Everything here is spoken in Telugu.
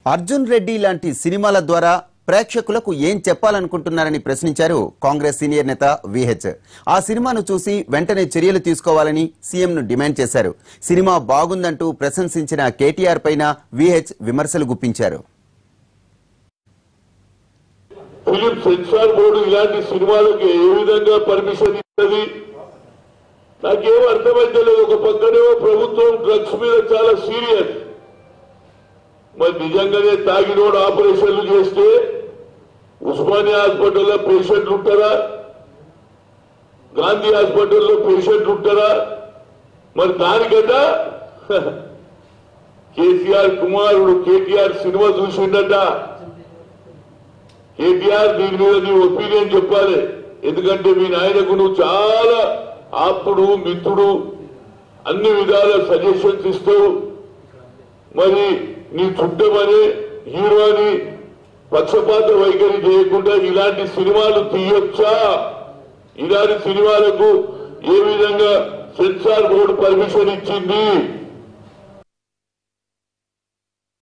అర్జున్ రెడ్డి లాంటి సినిమాల ద్వారా ప్రేక్షకులకు ఏం చెప్పాలనుకుంటున్నారని ప్రశ్నించారు కాంగ్రెస్ సీనియర్ నేత విహెచ్ ఆ సినిమాను చూసి వెంటనే చర్యలు తీసుకోవాలని సీఎంను డిమాండ్ చేశారు సినిమా బాగుందంటూ ప్రశంసించిన కేటీఆర్ పైన విహెచ్ విమర్శలు గుప్పించారు ఫిలిం సెన్సార్ బోర్డు ఇలాంటి సినిమాలకు ఏ విధంగా పర్మిషన్ ఇస్తుంది నాకేం అర్థమైతలేదు ఒక పక్కనేమో ప్రభుత్వం డ్రగ్స్ మీద చాలా సీరియస్ మరి నిజంగానే తాగినోడు ఆపరేషన్లు చేస్తే ఉస్మానియా హాస్పిటల్లో పేషెంట్లు ఉంటారా గాంధీ హాస్పిటల్లో పేషెంట్లు ఉంటారా మరి దానికట కేసీఆర్ కుమారుడు కేటీఆర్ సినిమా చూసిండట కేటీఆర్ దీని మీద నీ ఒపీనియన్ చెప్పాలి ఎందుకంటే మీ నాయనకు నువ్వు చాలా ఆప్తుడు మిత్రుడు అన్ని విధాల సజెషన్స్ ఇస్తావు మరి నీ చుట్టమని హీరో అని పక్షపాత వైఖరి చేయకుండా ఇలాంటి సినిమాలు తీయొచ్చా ఇలాంటి సినిమాలకు ఏ విధంగా సెన్సార్ బోర్డు పర్మిషన్ ఇచ్చింది